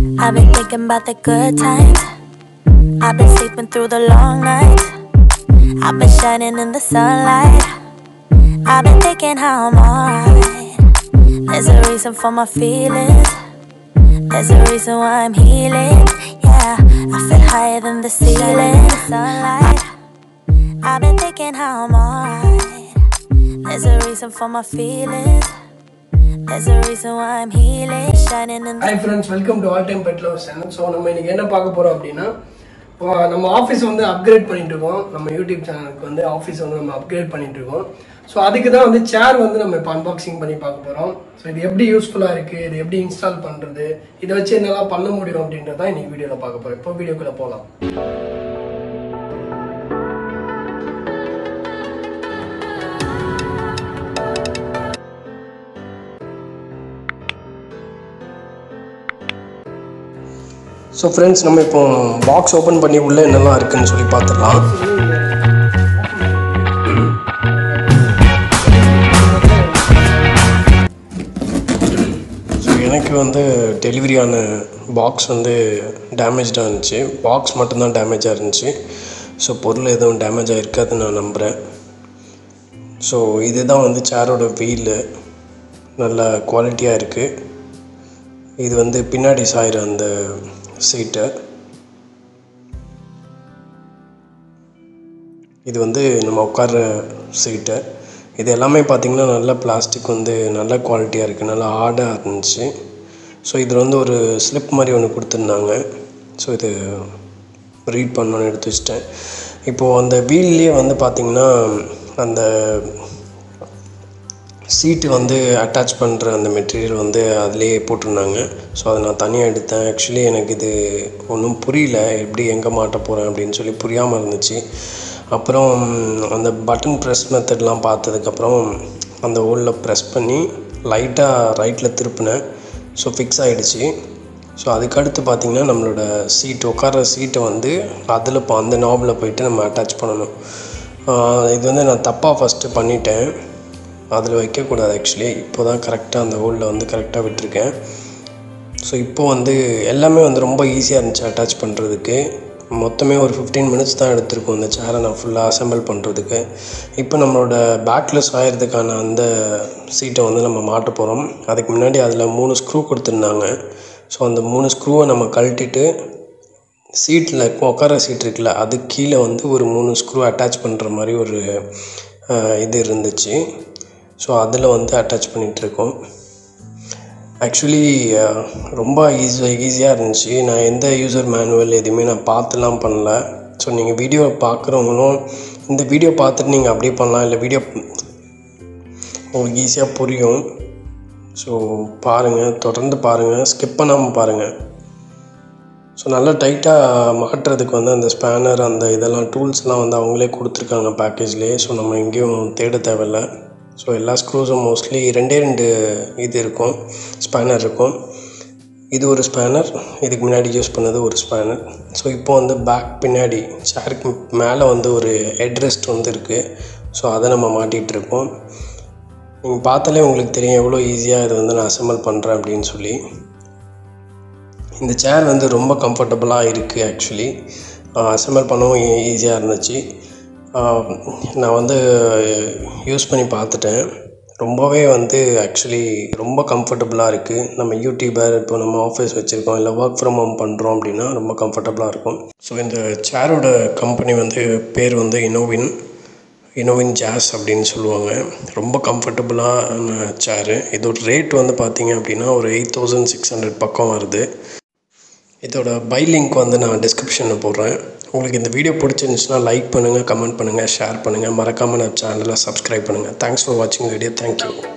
I've been thinking about the good times. I've been sleeping through the long nights. I've been shining in the sunlight. I've been thinking how I'm alright. There's a reason for my feelings. There's a reason why I'm healing. Yeah, I feel higher than the ceiling. Sunlight. I've been thinking how I'm alright. There's a reason for my feelings. There's a reason why I'm healing. Shining in the hi friends welcome to all time pet love channel so நம்ம இன்னைக்கு என்ன பார்க்க போகிறோம் அப்படின்னா இப்போ நம்ம office வந்து upgrade பண்ணிட்டு இருக்கோம் நம்ம யூடியூப் சேனலுக்கு வந்து ஆஃபீஸ் வந்து நம்ம அப்கிரேட் பண்ணிட்டு இருக்கோம் ஸோ அதுக்கு தான் வந்து சேர் வந்து நம்ம இப்போ அன்பாக்சிங் பண்ணி பார்க்க போகிறோம் ஸோ இது எப்படி யூஸ்ஃபுல்லாக இருக்குது இது எப்படி இன்ஸ்டால் பண்ணுறது இதை வச்சு என்னெல்லாம் பண்ண முடியும் அப்படின்றத தான் இன்னைக்கு வீடியோவில் பார்க்க போகிறோம் இப்போ வீடியோக்குள்ளே போகலாம் ஸோ ஃப்ரெண்ட்ஸ் நம்ம இப்போ பாக்ஸ் ஓப்பன் பண்ணி உள்ளே என்னெல்லாம் இருக்குன்னு சொல்லி பார்த்துடலாம் ஸோ எனக்கு வந்து டெலிவரியான பாக்ஸ் வந்து டேமேஜாக இருந்துச்சு பாக்ஸ் மட்டும்தான் டேமேஜாக இருந்துச்சு ஸோ பொருள் எதுவும் டேமேஜாக இருக்காதுன்னு நான் நம்புகிறேன் ஸோ இதுதான் வந்து சேரோட வீலு நல்ல குவாலிட்டியாக இருக்குது இது வந்து பின்னாடி சாயிற அந்த சீட்டு இது வந்து நம்ம உட்கார்ற சீட்டு இது எல்லாமே பார்த்திங்கன்னா நல்ல பிளாஸ்டிக் வந்து நல்ல குவாலிட்டியாக இருக்குது நல்லா ஹார்டாக இருந்துச்சு ஸோ இதில் வந்து ஒரு ஸ்லிப் மாதிரி ஒன்று கொடுத்துருந்தாங்க ஸோ இது ரீட் பண்ணணும்னு எடுத்து வச்சிட்டேன் இப்போது அந்த வீல்லையே வந்து பார்த்திங்கன்னா அந்த சீட்டு வந்து அட்டாச் பண்ணுற அந்த மெட்டீரியல் வந்து அதிலே போட்டிருந்தாங்க ஸோ அதை நான் தனியாக எடுத்தேன் ஆக்சுவலி எனக்கு இது ஒன்றும் புரியல எப்படி எங்கே மாட்ட போகிறேன் அப்படின்னு சொல்லி புரியாமல் இருந்துச்சு அப்புறம் அந்த பட்டன் ப்ரெஸ் மெத்தட்லாம் பார்த்ததுக்கப்புறம் அந்த ஹோலில் ப்ரெஸ் பண்ணி லைட்டாக ரைட்டில் திருப்பினேன் ஸோ ஃபிக்ஸ் ஆகிடுச்சு ஸோ அதுக்கடுத்து பார்த்திங்கன்னா நம்மளோட சீட் உட்கார சீட்டை வந்து அதில் இப்போ அந்த நாபில் போயிட்டு நம்ம அட்டாச் பண்ணணும் ஆஹ் இது வந்து நான் தப்பாக ஃபஸ்ட்டு பண்ணிட்டேன் அதில் வைக்கக்கூடாது ஆக்சுவலி இப்போ தான் கரெக்டாக அந்த ஹோலில் வந்து கரெக்டாக விட்டுருக்கேன் ஸோ இப்போ வந்து எல்லாமே வந்து ரொம்ப ஈஸியாக இருந்துச்சு அட்டாச் பண்ணுறதுக்கு மொத்தமே ஒரு ஃபிஃப்டீன் மினிட்ஸ் தான் எடுத்திருக்கும் இந்த சேரை நான் ஃபுல்லாக அசெம்பிள் பண்ணுறதுக்கு இப்போ நம்மளோட பேக்கில் சாயறதுக்கான அந்த சீட்டை வந்து நம்ம மாட்ட போகிறோம் அதுக்கு முன்னாடி அதில் மூணு ஸ்க்ரூ கொடுத்துருந்தாங்க ஸோ அந்த மூணு ஸ்க்ரூவை நம்ம கழட்டிட்டு சீட்டில் உட்கார சீட் இருக்குல்ல அது கீழே வந்து ஒரு மூணு ஸ்க்ரூ அட்டாச் பண்ணுற மாதிரி ஒரு அஹ், இது இருந்துச்சு ஸோ அதில் வந்து அட்டாச் பண்ணிகிட்ருக்கோம் ஆக்சுவலி ரொம்ப ஈஸி ஈஸியாக இருந்துச்சு நான் எந்த யூசர் மேனுவல் எதுவுமே நான் பார்த்துலாம் பண்ணல ஸோ நீங்கள் வீடியோ பார்க்குறவங்களும் இந்த வீடியோ பார்த்துட்டு நீங்கள் அப்படியே பண்ணலாம் இல்லை வீடியோ உங்களுக்கு ஈஸியாக புரியும் ஸோ பாருங்கள் தொடர்ந்து பாருங்கள் ஸ்கிப் பண்ணாமல் பாருங்கள் ஸோ நல்லா டைட்டாக மாட்டுறதுக்கு வந்து அந்த ஸ்பேனர் அந்த இதெல்லாம் டூல்ஸ்லாம் வந்து அவங்களே கொடுத்துருக்காங்க பேக்கேஜ்லேயே ஸோ நம்ம எங்கேயும் தேட தேவையில்ல ஸோ எல்லா ஸ்க்ரூஸும் மோஸ்ட்லி ரெண்டே ரெண்டு இது இருக்கும் ஸ்பேனர் இருக்கும் இது ஒரு ஸ்பேனர் இதுக்கு முன்னாடி யூஸ் பண்ணது ஒரு ஸ்பேனர் ஸோ இப்போ வந்து பேக் பின்னாடி சேருக்கு மேலே வந்து ஒரு ஹெட்ரெஸ்ட் வந்து இருக்குது ஸோ அதை நம்ம மாட்டிகிட்டு இருக்கோம் நீங்கள் பார்த்தாலே உங்களுக்கு தெரியும் எவ்வளோ ஈஸியாக இது வந்து நான் அசெம்பிள் பண்ணுறேன் அப்படின்னு சொல்லி இந்த சேர் வந்து ரொம்ப கம்ஃபர்டபுளாக இருக்குது ஆக்சுவலி அசெம்பிள் பண்ணவும் ஈஸியாக இருந்துச்சு ஆஹ் நான் வந்து யூஸ் பண்ணி பார்த்துட்டேன் ரொம்பவே வந்து ஆக்சுவலி ரொம்ப கம்ஃபர்டபுளாக இருக்குது நம்ம யூடியூபர் இப்போ நம்ம ஆஃபீஸ் வச்சுருக்கோம் இல்லை ஒர்க் ஃப்ரம் ஹோம் பண்ணுறோம் அப்படின்னா ரொம்ப கம்ஃபர்டபுளாக இருக்கும் ஸோ இந்த சேரோட கம்பெனி வந்து பேர் வந்து இனோவின் இனோவின் ஜாஸ் அப்படின்னு சொல்லுவாங்க ரொம்ப கம்ஃபர்டபுளான சேரு இதோட ரேட் வந்து பார்த்தீங்க அப்படின்னா ஒரு எயிட் தௌசண்ட் சிக்ஸ் ஹண்ட்ரட் பக்கம் வருது இதோட பை லிங்க் வந்து நான் டிஸ்கிரிப்ஷனில் போடுறேன் உங்களுக்கு இந்த வீடியோ பிடிச்சிருந்துச்சுன்னா லைக் பண்ணுங்கள் கமெண்ட் பண்ணுங்கள் ஷேர் பண்ணுங்கள் மறக்காமல் நம்ம சேனலை சப்ஸ்கிரைப் பண்ணுங்கள் தேங்க்ஸ் ஃபார் வாட்சிங் வீடியோ தேங்க்யூ